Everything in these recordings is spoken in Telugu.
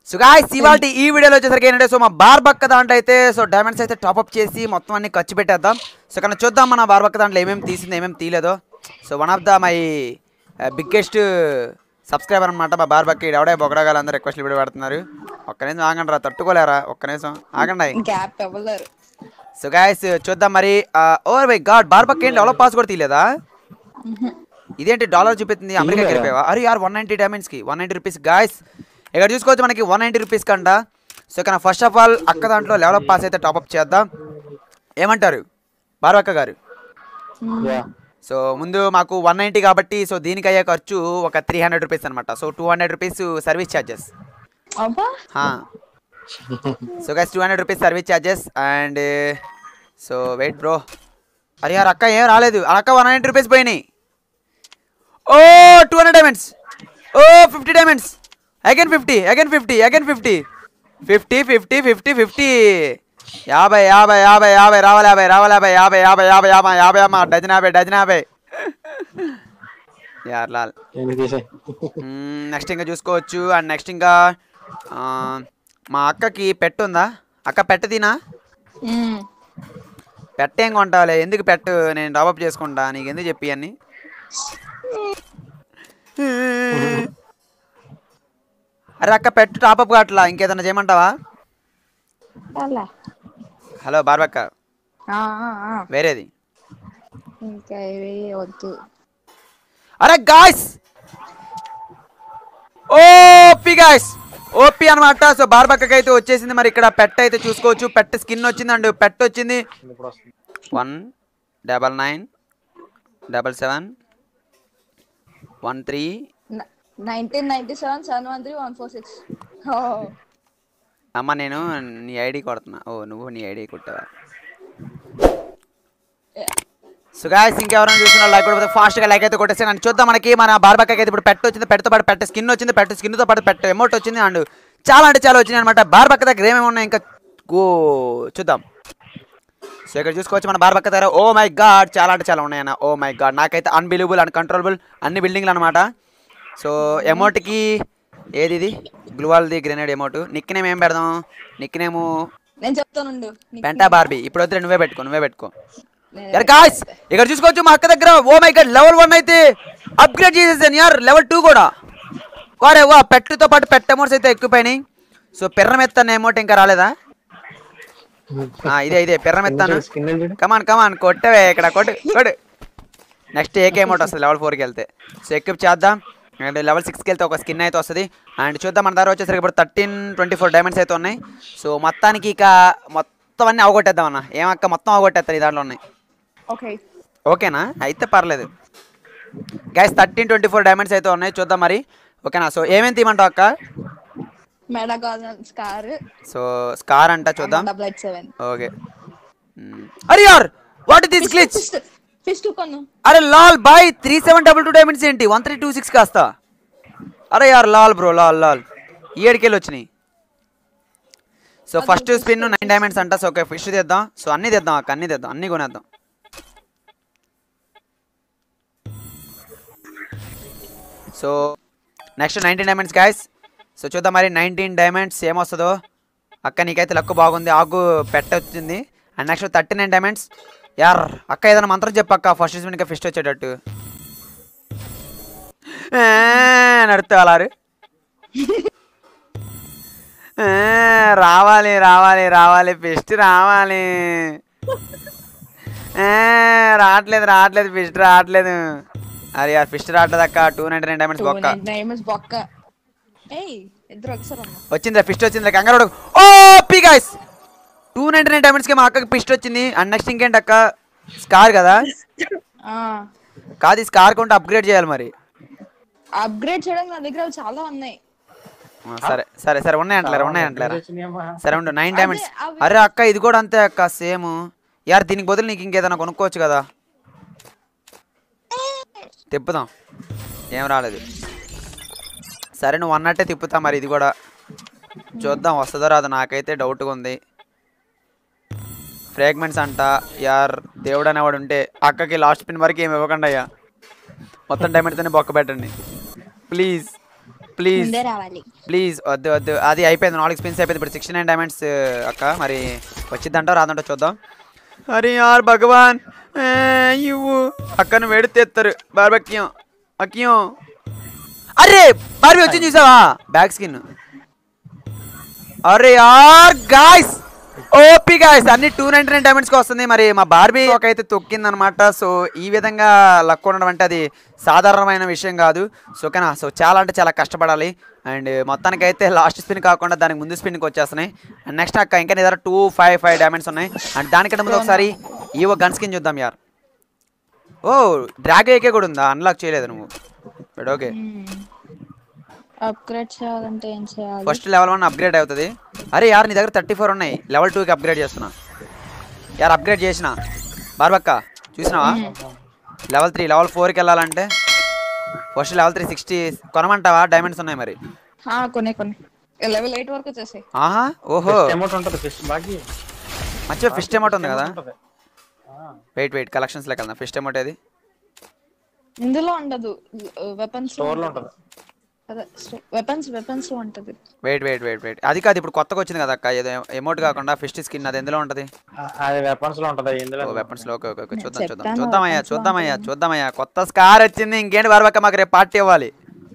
సో గాయ్స్ ఇవాళ ఈ వీడియోలో వచ్చేసరికి ఏంటంటే సో మా బార్బక్క దాంట్లో అయితే సో డైమండ్స్ అయితే టాప్అప్ చేసి మొత్తం అన్ని ఖర్చు పెట్టేద్దాం సో కానీ చూద్దాం మన బార్బక్క దాంట్లో ఏమేమి తీసింది ఏమేమి తీయలేదో so one of the my biggest subscriber అనమాట మా బార్బక్కి ఎవడే బొగడగాల అందరూ రిక్వెస్ట్లు వీడియో పెడుతున్నారు ఒక్క నిమిషం ఆగండి రా తట్టుకోలేరా ఒక్క నిమిషం ఆగండి గ్యాప్ ఇవ్వలేరు సో గాయస్ చూద్దాం మరి ఓ బై గాడ్ బార్బక్ ఏంటి డెవలప్ పాస్ కూడా తీయలేదా ఇదేంటి డాలర్ చూపిస్తుంది అమెరికాకి వెళ్ళిపోయావా అరే యార్ వన్ నైంటీ కి వన్ నైంటీ రూపీస్ గాయస్ ఇక్కడ చూసుకోవచ్చు మనకి వన్ నైంటీ రూపీస్ కంట సో కానీ ఫస్ట్ ఆఫ్ ఆల్ అక్క దాంట్లో లెవెలప్ పాస్ అయితే టాప్అప్ చేద్దాం ఏమంటారు బార్బక్క గారు సో ముందు మాకు వన్ నైంటీ కాబట్టి సో దీనికి అయ్యే ఖర్చు ఒక త్రీ హండ్రెడ్ రూపీస్ అనమాట so two hundred rupees service charges అబ్బా so guys two hundred rupees service charges and so wait bro అరే యార్ అక్క ఏం రాలేదు ఆ అక్క వన్ నైంటీ రూపీస్ పోయినాయి ఓ టూ హండ్రెడ్ డైమండ్స్ ఓ fifty diamonds again fifty again fifty again fifty fifty fifty fifty fifty యాభై యాభై యాభై యాభై రావాలి యాభై రావాలి యాభై యాభై యాభై యాభై యాభై యాభై అమ్మ డజన్ యాభై డజన్ యాభై యార్ లాల్ నెక్స్ట్ ఇంకా చూసుకోవచ్చు అండ్ నెక్స్ట్ ఇంకా ఆ, మా అక్కకి పెట్టు ఉందా అక్క పెట్ట తినా మ్మ్. పెట్ట ఏం కొంటావులే ఎందుకు పెట్టు నేను డ్రాప్ చేసుకుంటా నీకు ఎందుకు చెప్పి అన్ని అరే అక్క పెట్టు టాపప్ కావట్లా ఇంకేదన్నా చేయమంటావా అలా. హలో బార్బక్క ఆ, ఆ, ఆ. వేరేది ఇంకా ఇవి వద్దు అరే గాయ్స్ ఓపి గాయ్స్ ఓపి అనమాట సో బార్బక్కకి అయితే వచ్చేసింది మరి ఇక్కడ పెట్ట అయితే చూసుకోవచ్చు పెట్ట స్కిన్ వచ్చింది అండ్ పెట్ట వచ్చింది one double nine double seven one three nineteen ninety seven seven one three one four six అమ్మ నేను నీ ఐడి కొడుతున్నా ఓ నువ్వు నీ ఐడి కొట్టావా సో గాయస్ ఇంకెవరైనా చూసిన లైక్ కూడా ఫాస్ట్గా లైక్ అయితే కొట్టేసి నన్ను చూద్దాం మనకి మన బార్బక్కకి అయితే ఇప్పుడు పెట్ట వచ్చింది పెట్టతో పాటు పెట్ట స్కిన్ వచ్చింది పెట్ట స్కిన్తో పాటు పెట్ట ఎమౌంట్ వచ్చింది అండ్ చాలా అంటే చాలా వచ్చినాయి అనమాట బార్బక్క దగ్గర ఏమేమి ఉన్నాయి ఇంకా ఓ చూద్దాం సో ఇక్కడ చూసుకోవచ్చు మన బార్బక్క దగ్గర ఓ మై గాడ్ చాలా అంటే చాలా ఉన్నాయన్న ఓ మై గాడ్ నాకైతే అన్బిలీవబుల్ అన్కంట్రోలబుల్ అన్ని బిల్డింగ్లు అనమాట సో ఎమౌంట్కి ఏది ఇది గ్లూవాల్ది గ్రెనేడ్ ఎమౌంట్ నిక్ నేమ్ ఏం పెడదాం నిక్ నేము నేను చెప్తానుండు నీకు పెంటా బార్బీ ఇప్పుడు వద్దు నువ్వే పెట్టుకో నువ్వే పెట్టుకో నేను యార్ గాయ్స్ ఇక్కడ చూసుకోవచ్చు మా అక్క దగ్గర oh my god level one అయితే అప్గ్రేడ్ చేసేసాను యార్ లెవెల్ టూ కూడా వారే వా పెట్టుతో పాటు పెట్ట అమౌంట్స్ అయితే ఎక్కువైనాయి సో పెర్రమెత్తాను అమౌంట్ ఇంకా రాలేదా ఆ, ఇదే ఇదే పెర్రమెత్తాను కమాన్ కమాన్ కొట్టవే ఇక్కడ కొట్టు కొట్టు నెక్స్ట్ ఏకే అమౌంట్ వస్తుంది లెవెల్ ఫోర్కి వెళ్తే సో ఎక్విప్ చేద్దాం అండ్ లెవెల్ సిక్స్కి వెళ్తే ఒక స్కిన్ అయితే వస్తుంది అండ్ చూద్దాం మన దగ్గర వచ్చేసరికి ఇప్పుడు థర్టీన్ ట్వంటీ ఫోర్ డైమండ్స్ అయితే ఉన్నాయి సో మొత్తానికి ఇక మొత్తం అన్నీ అవగొట్టేద్దాం అన్న ఏమక్క మొత్తం అవగొట్టేస్తారు ఈ దాంట్లో ఉన్నాయి ఓకే ఓకేనా అయితే పర్లేదు guys thirteen twenty four diamonds అయితే ఉన్నాయి చూద్దాం మరి ఓకేనా సో ఏమేమి తీయమంటావు అక్క మెడాగాజన్ స్కార్ సో స్కార్ అంట చూద్దాం డబల్ ఎయిట్ సెవెన్ ఓకే అరే యార్ what is this glitch fist fist కొను అరే లాల్ బాయ్ three seven double two diamonds ఏంటి వన్ త్రీ టూ సిక్స్ కాస్తా అరే యార్ లాల్ బ్రో లాల్ లాల్ ఈ ఏడుకెళ్ళి వచ్చినాయి so first spin nine diamonds అంట సో ఓకే ఫిష్ తెద్దాం సో అన్ని తెద్దాం అక్క అన్ని తెద్దాం అన్ని కొనేద్దాం so next nineteen diamonds guys so చూద్దాం మరి నైన్టీన్ డైమండ్స్ ఏమొస్తుందో అక్క నీకైతే లక్కు బాగుంది ఆకు పెట్ట వచ్చింది and next thirty nine diamonds యార్ అక్క ఏదైనా మంత్రం చెప్పు అక్క ఫస్ట్ స్పిన్కి ఫిస్ట్ వచ్చేటట్టు నడుతూ అలారు ఆ, రావాలి రావాలి రావాలి ఫిస్ట్ రావాలి ఆ, రావట్లేదు రావట్లేదు ఫిస్ట్ రావట్లేదు అరే యార్ ఫిస్ట్ రావట్లేదు అక్క two ninety nine diamonds two బొక్క నైన్ బొక్క ఏయ్ ఇద్దరు ఒకసారి అమ్మ వచ్చిందిరా ఫిస్ట్ వచ్చింది కంగారు O P guys two ninety nine డైమండ్స్కి మా అక్కకి ఫిస్ట్ వచ్చింది అండ్ నెక్స్ట్ ఇంకేంటి అక్క స్కార్ కదా ఆ కాదు ఈ స్కార్ కొంటే అప్గ్రేడ్ చేయాలి మరి అప్గ్రేడ్ చేయడానికి నా దగ్గర చాలా ఉన్నాయి ఆ, సరే సరే సరే ఉన్నాయి అంటలేరా ఉన్నాయి అంటలేరా సరే ఉండు నైన్ డైమండ్స్ అవి- అరే అక్క ఇది కూడా అంతే అక్క సేమ్ యార్ దీనికి బదులు నీకు ఇంకేదైనా కొనుక్కోవచ్చు కదా తిప్పుదాం ఏం రాలేదు సరే నువ్వు అన్నట్టే తిప్పుతా మరి ఇది కూడా చూద్దాం వస్తుందో రాదు నాకైతే డౌట్గా ఉంది ఫ్రాగ్మెంట్స్ అంట యార్ దేవుడు అనేవాడు ఉంటే అక్కకి లాస్ట్ పిన్ వరకు ఏమి ఇవ్వకండి అయ్యా మొత్తం డైమండ్తోనే బొక్క పెట్టండి ప్లీజ్ ప్లీజ్ ముందే రావాలి ప్లీజ్ వద్దు వద్దు అది అయిపోయింది నాలుగు స్పిన్స్ అయిపోయింది ఇప్పుడు సిక్స్టీ నైన్ డైమండ్స్ అక్క మరి వచ్చిద్దంటావు రాదంటో చూద్దాం అరే యార్ భగవాన్ ఏ, ఇవ్వు అక్కను వేడితేస్తారు బార్బక్యం అక్యం అరే బార్బీ వచ్చింది చూసావా బ్యాక్ స్కిన్ అరే యార్ గాయస్ ఓపీ గాయస్ అన్ని టూ నైన్టీ నైన్ డైమండ్స్కి వస్తుంది మరి మా బార్బీ ఒక అయితే తొక్కిందనమాట సో ఈ విధంగా లక్ ఉండడం అంటే అది సాధారణమైన విషయం కాదు సో కానీ సో చాలా అంటే చాలా కష్టపడాలి అండ్ మొత్తానికి అయితే లాస్ట్ స్పిన్ కాకుండా దానికి ముందు స్పిన్కి వచ్చేస్తున్నాయి అండ్ నెక్స్ట్ అక్క ఇంకా నీ దగ్గర టూ ఫైవ్ ఫైవ్ డైమండ్స్ ఉన్నాయి అండ్ దానికంటే ముందు ఒకసారి ఈ గన్ స్కిన్ చూద్దాం యార్ ఓ డ్రాగ్ ఏకే కూడా ఉందా అన్లాక్ చేయలేదు నువ్వు బట్ ఓకే అప్గ్రేడ్ చేయాలంటే ఏం చేయాలి ఫస్ట్ లెవెల్ వన్ అప్గ్రేడ్ అవుతుంది అరే యార్ నీ దగ్గర థర్టీ ఫోర్ ఉన్నాయి లెవెల్ టూకి అప్గ్రేడ్ చేస్తున్నా యార్ అప్గ్రేడ్ చేసిన బార్బక్క చూసినావా లెవెల్ త్రీ లెవెల్ ఫోర్కి వెళ్ళాలంటే ఫస్ట్ లెవెల్ త్రీ సిక్స్టీ కొనమంటావా డైమండ్స్ ఉన్నాయి మరి ఆ, కొన్ని కొన్ని లెవెల్ ఎయిట్ వరకు వచ్చేసాయి ఆహా ఓహో అమౌంట్ ఉంటుంది ఫిష్ బాకీ మంచిగా ఫిష్ టెమోట్ ఉంది కదా ఉంటుంది వెయిట్ వెయిట్ కలెక్షన్స్లోకి వెళ్దాం ఫిష్ టెమోట్ ఏది ఇందులో ఉండదు వెపన్స్ స్టోర్ లో ఉంటుంది వెపన్స్ వెపన్స్ లో ఉంటది వెయిట్ వెయిట్ వెయిట్ వెయిట్ అది కాదు ఇప్పుడు కొత్తగా వచ్చింది కదా అక్క ఏదో ఎమౌంట్ కాకుండా ఫిష్ స్కిన్ అది ఎందులో ఉంటుంది ఆ- అది వెపన్స్ లో ఉంటుంది ఇందులో ఓ వెపన్స్ లో ఓకే ఓకే ఓకే చూద్దాం చూద్దాం చెప్తాను, చూద్దామయ్యా weapons లో చూద్దామయ్యా చూద్దామయ్యా కొత్త స్కార్ వచ్చింది ఇంకేంటి బార్బక్క మాకు రేపు పార్టీ ఇవ్వాలి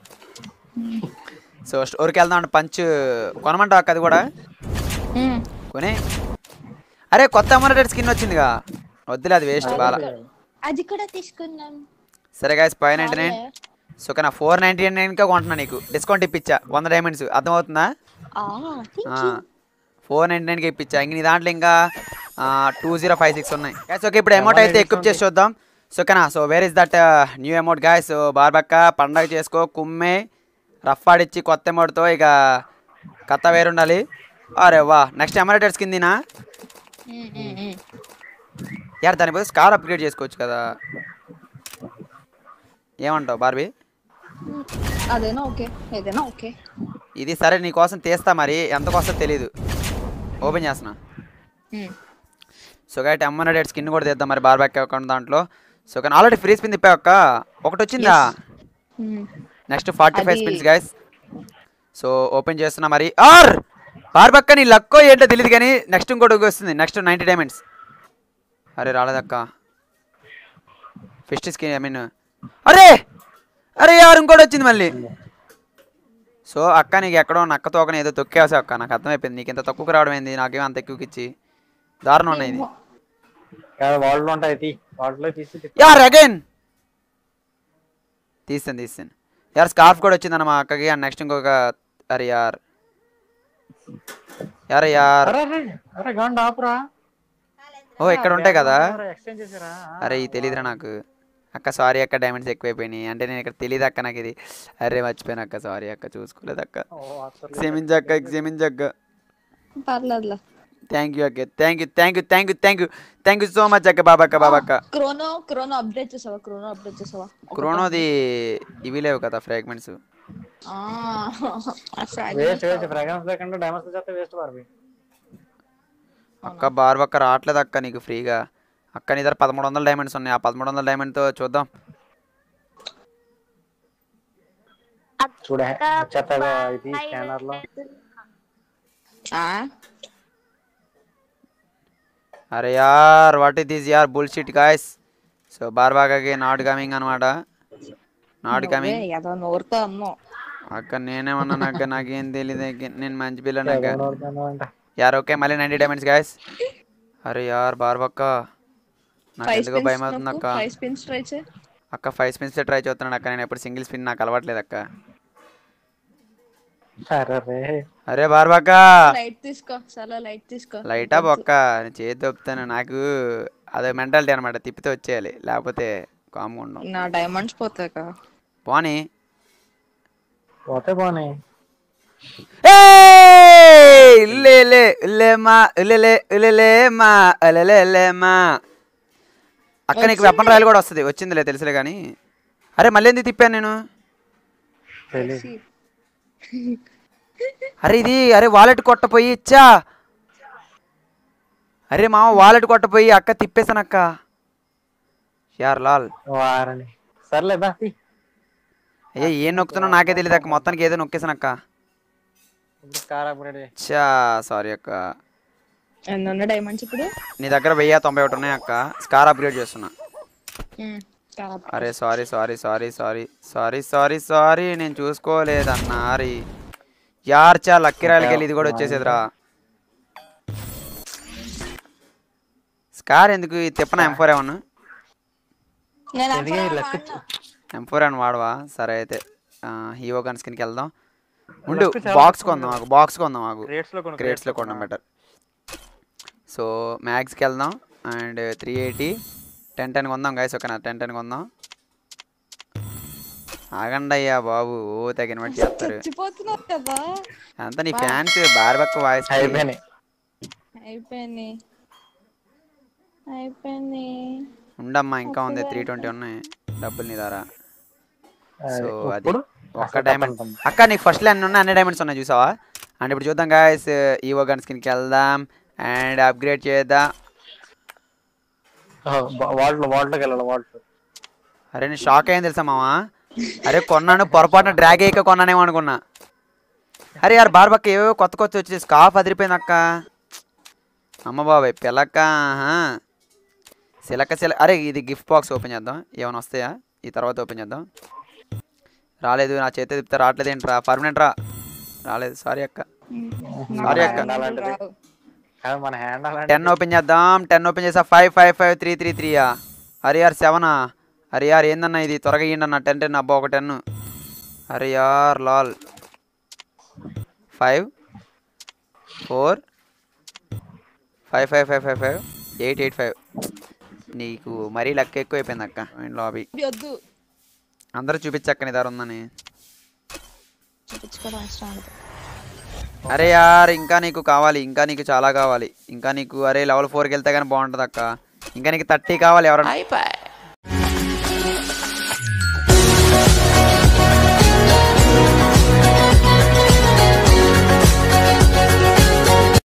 సో స్టోర్కి వెళ్దాం అంటే పంచ్ కొనమంటావు అక్క అది కూడా మ్మ్. కొని అరే కొత్త అమోనటెడ్ స్కిన్ వచ్చిందిగా వద్దులే అది వేస్ట్ బాగా అది కూడా తీసుకున్నాం సరే guys five ninety nine so కానీ ఫోర్ నైంటీ నైన్కే కొంటున్నా నీకు డిస్కౌంట్ ఇప్పించా వంద డైమండ్స్ అర్థమవుతుందా ఆ, thank you. ఫోర్ నైంటీ నైన్కి ఇప్పించా ఇంక నీ దాంట్లో ఇంకా టూ జీరో ఫైవ్ సిక్స్ ఉన్నాయి గాయస్ ఓకే ఇప్పుడు అమౌంట్ అయితే ఎక్విప్ చేసి చూద్దాం సో ఓకేనా so where is that new amount guys so బార్బక్క పండగ చేసుకో కుమ్మే రఫ్ ఆడిచ్చి కొత్త అమౌంట్తో ఇక కథ వేరుండాలి అరే వా నెక్స్ట్ అమౌంటెడ్ స్కిందినా మ్మ్, మ్మ్, మ్మ్. యార్ దాని బదులు స్కార్ అప్గ్రేడ్ చేసుకోవచ్చు కదా ఏమంటావు బార్బీ అదేనా ఓకే ఏదైనా ఓకే ఇది సరే నీ కోసం తీస్తా మరి ఎంతకు వస్తుందో తెలీదు ఓపెన్ చేస్తున్నా మ్మ్. సో గైట్ ఎమ్ హండ్రెడ్ స్కిన్ కూడా తీద్దాం మరి బార్ బ్యాక్ అకౌంట్ దాంట్లో సో కానీ ఆల్రెడీ ఫ్రీ స్పిన్ తిప్పాక ఒకటి వచ్చిందా మ్మ్. నెక్స్ట్ ఫార్టీ ఫైవ్ అది- స్పిన్స్ గైస్ సో ఓపెన్ చేస్తున్నా మరి ఆర్ బార్ బక్క నీ లక్కో ఏంటో తెలియదు కానీ నెక్స్ట్ ఇంకోటి వస్తుంది నెక్స్ట్ నైంటీ డైమండ్స్ అరే రాలేదక్క ఫిస్ట్ స్కిన్ ఐ మీన్ అరే అరే యారు ఇంకోటి వచ్చింది మళ్ళీ సో అక్క నీకు ఎక్కడో నక్క తోకని ఏదో తొక్కేసా అక్క నాకు అర్థమైపోయింది నీకు ఇంత తక్కువకి రావడం ఏంది నాకేమో అంత ఎక్కువకి ఇచ్చి దారుణం ఉన్నాయి ఇది వాళ్ళు ఉంటాయి తీ వాటిలో తీసి తిప్పి. యార్ అగైన్ తీస్తాను తీస్తాను యార్ స్కార్ఫ్ కూడా వచ్చిందన్న మా అక్కకి అండ్ నెక్స్ట్ ఇంకొక అరే యార్ యార్ యార్ అరే అరే అరే గండ ఆపురా ఓ ఇక్కడ ఉంటాయి కదా ఎక్స్చేంజ్ చేసారా అరే ఇది తెలియదురా నాకు అక్క సారీ అక్క డైమండ్స్ ఎక్కువైపోయినాయి అంటే నేను ఇక్కడ తెలియదు అక్క నాకు ఇది అరే మర్చిపోయాను అక్క సారీ అక్క చూసుకోలేదు అక్క ఓ అసలు క్షమించక్క క్షమించక్క పర్లేదులే థ్యాంక్ యూ అక్క thank you thank you thank you thank you thank you so much అక్క బాబక్క బాబక్క క్రోనో క్రోనో అప్డేట్ చేసావా క్రోనో అప్డేట్ చేసావా క్రోనోది ఇవి లేవు కదా ఫ్రాగ్మెంట్స్ ఆ, ఆ fragment. వేస్ట్ వేస్ట్ ఫ్రాగ్రెన్స్ లేకుండా డైమండ్స్ చేస్తే వేస్ట్ బార్బీ అక్క బార్బక్క రావట్లేదు అక్క నీకు ఫ్రీగా అక్క నీ దగ్గర పదమూడు వందల డైమండ్స్ ఉన్నాయి ఆ పదమూడు వందల డైమండ్తో చూద్దాం చూడే చెత్తగా ఇది స్కానర్ లో ఆ? అరే యార్ వాట్ ఇస్ దిస్ యార్ బుల్షిట్ గాయస్ సో బార్బాగాకి నాట్ కమింగ్ అనమాట నాట్ కమింగ్ నువ్వే ఏదో నోరుతో అన్నావు అక్క నేనేమన్నా అక్క నాకేం తెలియదు అక్క. నేను మంచి పిల్లని అక్క అంట యార్ ఓకే మళ్ళీ నైంటీ డైమండ్స్ గాయస్ అరే యార్ బార్బక్క నాకు ఫైవ్ ఎందుకో భయం అవుతుంది అక్క ఫైవ్ స్పిన్స్ ట్రై చేయి అక్క ఫైవ్ స్పిన్స్ ట్రై చేస్తున్నాను అక్క నేను ఎప్పుడు సింగిల్ స్పిన్ నాకు అలవాట్లేదు అక్క అరే రే అరే బార్బక్క లైట్ తీసుకో చాలా లైట్ తీసుకో లైటా బొక్క నేను చేతి దొప్పుతాను నాకు అదే మెంటాలిటీ అనమాట తిప్పితే వచ్చేయాలి లేకపోతే కామ్గా ఉండం నా డైమండ్స్ పోతాయి కదా పోనీ పోతే పోనీ ఏయ్! ఉల్లేలే, ఉల్లేమా, ఉల్లేలే, ఉల్లేలే మా, ఉల్లేలే మా. అక్క నీకు వెపన్ రాయల్ కూడా వస్తుంది వచ్చిందిలే తెలుసులే కానీ అరే మళ్ళీ ఎందుకు తిప్పాను నేను తెలీదు అరే ఇది అరే వాలెట్ కొట్టపోయి ఇచ్చా అరే మామ వాలెట్ కొట్టపోయి అక్క తిప్పేసాను అక్క యార్ లాల్ వారని సర్లే దా తీ. ఏ ఏం నొక్కుతున్నా నాకే తెలియదు అక్క మొత్తానికి ఏదో నొక్కేసాను అక్క ఇప్పుడు కార్ అప్గ్రేడ్ చా సారీ అక్క ఎన్ని ఉన్న డైమండ్స్ ఇప్పుడు నీ దగ్గర వెయ్యి తొంభై ఒకటి ఉన్నాయి అక్క స్కార్ అప్గ్రేడ్ చేస్తున్నా ఉమ్, చాలా అరే sorry sorry sorry sorry sorry sorry sorry నేను చూసుకోలేదన్నారి యార్ చా లక్కిరాలకి వెళ్ళి ఇది కూడా వచ్చేసేదిరా స్కార్ ఎందుకు ఈ తిప్పన ఎం ఫోర్ ఏమన్నా నేను ఎదిగే అప్పుడు లక్ వాడినా. ఎం ఫోర్ అని వాడవా సరే అయితే హీవో గన్ స్కిన్కి వెళ్దాం ఉండు లక్ చాలా బాక్స్ తక్కువ కొందాం మాకు బాక్స్ కొందాం మాకు రేట్స్ లో కొను క్రేట్స్లో కొనడం బెటర్ సో మ్యాక్స్కి వెళ్దాం and three eighty ten ten కొందాం గైస్ ఓకేనా టెన్ టెన్ కొందాం ఆగండి అయ్యా బాబు ఓ తగిన బట్టి చెప్తారు చచ్చిపోతున్నారు కదా అంతా నీ ఫ్యాన్స్ బార్బక్క వాయిస్ అయిపోయినాయి అయిపోయింది అయిపోయింది ఉండమ్మా ఇంకా ఉంది త్రీ ట్వంటీ ఉన్నాయి డబ్బులు నీ ద్వారా సో అది ఇప్పుడు ఒక్క డైమండ్ అక్క నీకు ఫస్ట్ అన్ని ఉన్నాయి అన్ని డైమండ్స్ ఉన్నాయి చూసావా అండ్ ఇప్పుడు చూద్దాం గాయస్ ఈవో గన్ స్కిన్కి వెళ్దాం అండ్ అప్గ్రేడ్ చేద్దాం వాటిలో వాటిలోకి వెళ్ళాలి వాటిలో అరే నేను షాక్ అయ్యింది తెలుసా మావా అరే కొన్నాను పొరపాటున డ్రాగ్ అయ్యక కొన్నానేమో అనుకున్నా అరే యార్ బార్బక్క ఏవో కొత్త కొత్త వచ్చి స్కాఫ్ అదిరిపోయింది అక్క అమ్మ బాబాయ్ పిల్లక్క ఆహా. సిలక సిల అరే ఇది గిఫ్ట్ బాక్స్ ఓపెన్ చేద్దాం ఏమైనా వస్తాయా ఈ తర్వాత ఓపెన్ చేద్దాం రాలేదు నా చేతి తిప్పితే రావట్లేదు ఏంట్రా పర్మనెంట్ రా రాలేదు సారీ అక్క సారీ అక్క అలాంటిది. కాదు మన హ్యాండ్ అలాంటి టెన్ ఓపెన్ చేద్దాం టెన్ ఓపెన్ చేసా five five five three three త్రీయా అరే యార్ సెవెనా అరే యార్ ఏందన్నా ఇది త్వరగా ఇయ్యండి అన్న టెన్ టెన్ అబ్బా ఒక టెన్ అరే యార్ లాల్ five four five five five five five eight eight five నీకు మరీ లెక్క ఎక్కువ అయిపోయింది అక్క లాబీ వద్దు అందరూ చూపించక్క నీ ధర ఉందని చూపించుకోవడం ఇష్టం ఉండదు అరే యార్ ఇంకా నీకు కావాలి ఇంకా నీకు చాలా కావాలి ఇంకా నీకు అరే లెవెల్ ఫోర్కి వెళ్తే కానీ బాగుంటుంది అక్క ఇంకా నీకు థర్టీ కావాలి ఎవరన్నా